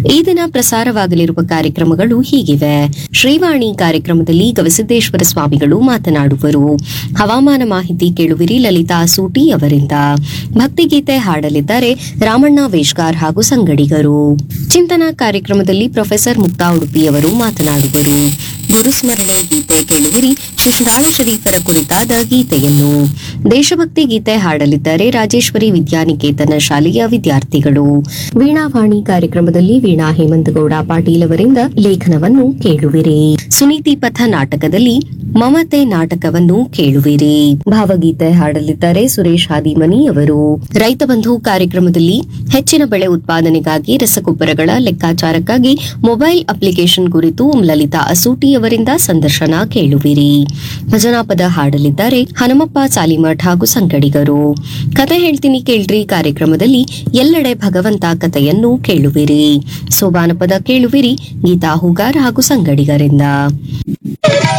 ಈ ದಿನ ಪ್ರಸಾರವಾಗಲಿರುವ ಕಾರ್ಯಕ್ರಮಗಳು ಹೀಗಿವೆ ಶ್ರೀವಾಣಿ ಕಾರ್ಯಕ್ರಮದಲ್ಲಿ ಗವಿಸಿದ್ದೇಶ್ವರ ಸ್ವಾಮಿಗಳು ಮಾತನಾಡುವರು ಹವಾಮಾನ ಮಾಹಿತಿ ಕೇಳುವಿರಿ ಲಲಿತಾ ಸೂಟಿ ಅವರಿಂದ ಭಕ್ತಿಗೀತೆ ಹಾಡಲಿದ್ದಾರೆ ರಾಮಣ್ಣ ವೇಶ್ಗಾರ್ ಹಾಗೂ ಸಂಗಡಿಗರು ಚಿಂತನ ಕಾರ್ಯಕ್ರಮದಲ್ಲಿ ಪ್ರೊಫೆಸರ್ ಮುಕ್ತಾ ಉಡುಪಿಯವರು ಮಾತನಾಡುವರು ಗುರುಸ್ಮರಣೆ ಗೀತೆ ಕೇಳುವಿರಿ ಶಿಶುನಾಳ ಶರೀಫರ ಕುರಿತಾದ ಗೀತೆಯನ್ನು ದೇಶಭಕ್ತಿ ಗೀತೆ ಹಾಡಲಿದ್ದಾರೆ ರಾಜೇಶ್ವರಿ ವಿದ್ಯಾನಿಕೇತನ ಶಾಲೆಯ ವಿದ್ಯಾರ್ಥಿಗಳು ವೀಣಾವಾಣಿ ಕಾರ್ಯಕ್ರಮದಲ್ಲಿ ವೀಣಾ ಹೇಮಂತಗೌಡ ಪಾಟೀಲ್ ಅವರಿಂದ ಲೇಖನವನ್ನು ಕೇಳುವಿರಿ ಸುನೀತಿ ಪಥ ನಾಟಕದಲ್ಲಿ ಮಮತೆ ನಾಟಕವನ್ನು ಕೇಳುವಿರಿ ಭಾವಗೀತೆ ಹಾಡಲಿದ್ದಾರೆ ಸುರೇಶ್ ಹಾದಿಮನಿ ಅವರು ರೈತ ಬಂಧು ಕಾರ್ಯಕ್ರಮದಲ್ಲಿ ಹೆಚ್ಚಿನ ಬೆಳೆ ಉತ್ಪಾದನೆಗಾಗಿ ರಸಗೊಬ್ಬರಗಳ ಲೆಕ್ಕಾಚಾರಕ್ಕಾಗಿ ಮೊಬೈಲ್ ಅಪ್ಲಿಕೇಶನ್ ಕುರಿತು ಲಲಿತಾ ಅಸೂಟಿ ಅವರಿಂದ ಸಂದರ್ಶನ ಕೇಳುವಿರಿ ಭಜನಾ ಪದ ಹಾಡಲಿದ್ದಾರೆ ಹನುಮಪ್ಪ ಸಾಲಿಮಠ್ ಹಾಗೂ ಸಂಗಡಿಗರು ಕತೆ ಹೇಳ್ತೀನಿ ಕೇಳ್ರಿ ಕಾರ್ಯಕ್ರಮದಲ್ಲಿ ಎಲ್ಲೆಡೆ ಭಗವಂತ ಕಥೆಯನ್ನು ಕೇಳುವಿರಿ ಸೋಬಾನ ಪದ ಕೇಳುವಿರಿ ಗೀತಾ ಹೂಗಾರ್ ಹಾಗೂ ಸಂಗಡಿಗರಿಂದ